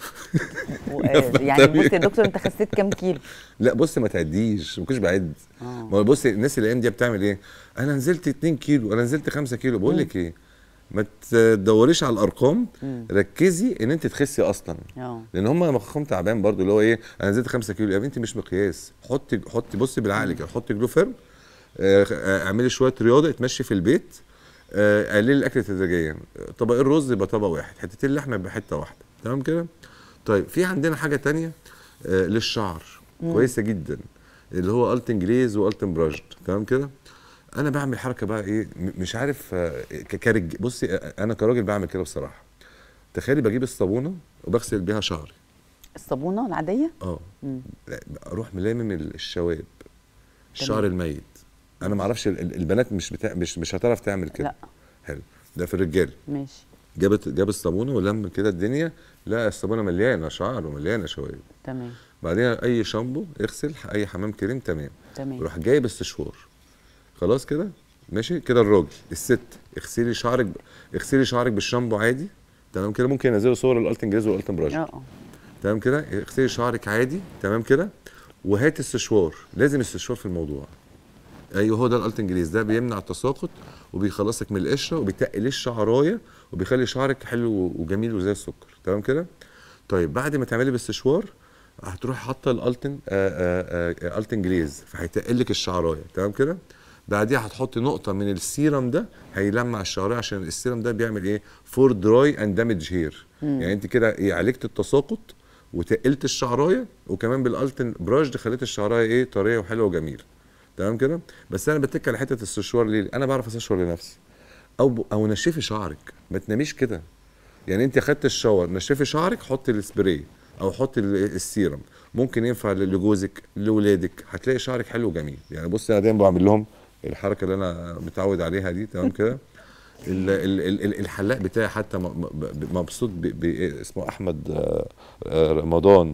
و- آه، يعني بص يا دكتور انت خسيت كام كيلو لا بص ما تعديش ما كنتش بعد آه. ما هو بص الناس الايام دي بتعمل ايه انا نزلت 2 كيلو انا نزلت 5 كيلو بقول لك ايه ما تدوريش على الارقام ركزي ان انت تخسي اصلا اه لان هم مخهم تعبان برضو اللي هو ايه انا نزلت 5 كيلو يا بنتي مش مقياس حطي حطي بصي بالعقل كده حطي جلو فيرم آه، آه، اعملي شويه رياضه اتمشي في البيت آه، قللي الاكل تدريجيا طبق الرز يبقى طبق واحد حتتين اللحمه يبقى حته واحده تمام كده طيب في عندنا حاجه تانية آه، للشعر كويسه جدا اللي هو التن جريز والتن براجد تمام كده انا بعمل حركه بقى ايه م- مش عارف آه، ك- كرج بصي آه، انا كراجل بعمل كده بصراحه تخيلي بجيب الصابونه وبغسل بيها شعري الصابونه العاديه اه لا، اروح ملامم ال- الشواب الشعر الميت انا ما اعرفش ال- ال- البنات مش بتاع مش مش هتعرف تعمل كده لا حلو ده في الرجال ماشي جابت جاب الصابونه ولم كده الدنيا لا الصابونه مليانه شعر ومليانه شواب تمام بعدين اي شامبو اغسل اي حمام كريم تمام تمام روح جايب السشوار خلاص كده ماشي كده الراجل الست اغسلي شعرك اغسلي شعرك بالشامبو عادي تمام كده ممكن ينزلوا صور الالتن جريز والالتن براش اه اه تمام كده اغسلي شعرك عادي تمام كده وهات السشوار لازم السشوار في الموضوع ايوه هو ده الالتن جريز ده بيمنع التساقط وبيخلصك من القشره وبيتقل الشعرايه وبيخلي شعرك حلو وجميل وزي السكر تمام كده طيب بعد ما تعملي بالسشوار هتروح حاطه الالتن آه، آه، آه، التن جليز فهيتقل لك الشعرايه تمام كده بعديها هتحطي نقطه من السيرم ده هيلمع الشعرايه عشان السيرم ده بيعمل ايه فور دراي اند دامج هير يعني انت كده ايه عالجت التساقط وتقلت الشعرايه وكمان بالالتن براش خليت الشعرايه ايه طريه وحلوه وجميله تمام كده بس انا بتك على حته السشوار ليه انا بعرف استشوار لنفسي او او نشفي شعرك ما تناميش كده يعني انت خدت الشاور نشفي شعرك حطي السبراي او حطي ال- السيرم ممكن ينفع لجوزك لاولادك هتلاقي شعرك حلو وجميل يعني بص انا دايما بعمل لهم الحركه اللي انا متعود عليها دي تمام كده ال- ال- ال- ال- الحلاق بتاعي حتى م- م- ب- مبسوط ب- ب- اسمه احمد آه، آه، رمضان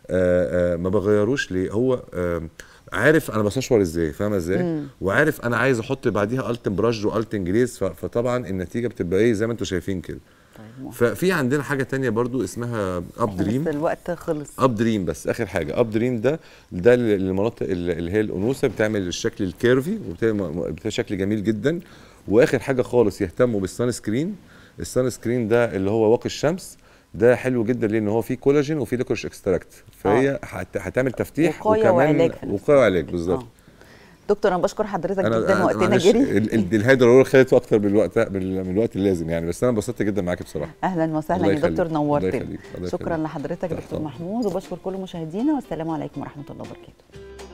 آه، آه، ما بغيروش ليه هو آه، عارف انا بستشور ازاي فاهمه ازاي وعارف انا عايز احط بعديها التن براج والتن جريز ف- فطبعا النتيجه بتبقى ايه زي ما انتم شايفين كده طيب موافق. ففي عندنا حاجه تانية برضو اسمها اب دريم بس الوقت خلص اب دريم بس اخر حاجه اب دريم ده ده للمناطق اللي اللي هي الانوثه بتعمل الشكل الكيرفي وبتعمل شكل جميل جدا واخر حاجه خالص يهتموا بالسان سكرين السان سكرين ده اللي هو واقي الشمس ده حلو جدا لان هو فيه كولاجين وفيه ليكورش اكستراكت فهي هت- هتعمل تفتيح وقاية وكمان وعلاج في نفس وقايه وعلاج بالظبط آه. دكتور انا بشكر حضرتك انا جدا أنا وقتنا معلش جري ال- ال- الهيدرو خدت اكتر من الوقت من من الوقت اللازم يعني بس انا انبسطت جدا معاك بصراحه اهلا وسهلا الله يا دكتور يخليك، الله نورتني يخليك، الله شكرا يخليك. لحضرتك تحت دكتور أمرك. محمود وبشكر كل مشاهدينا والسلام عليكم ورحمه الله وبركاته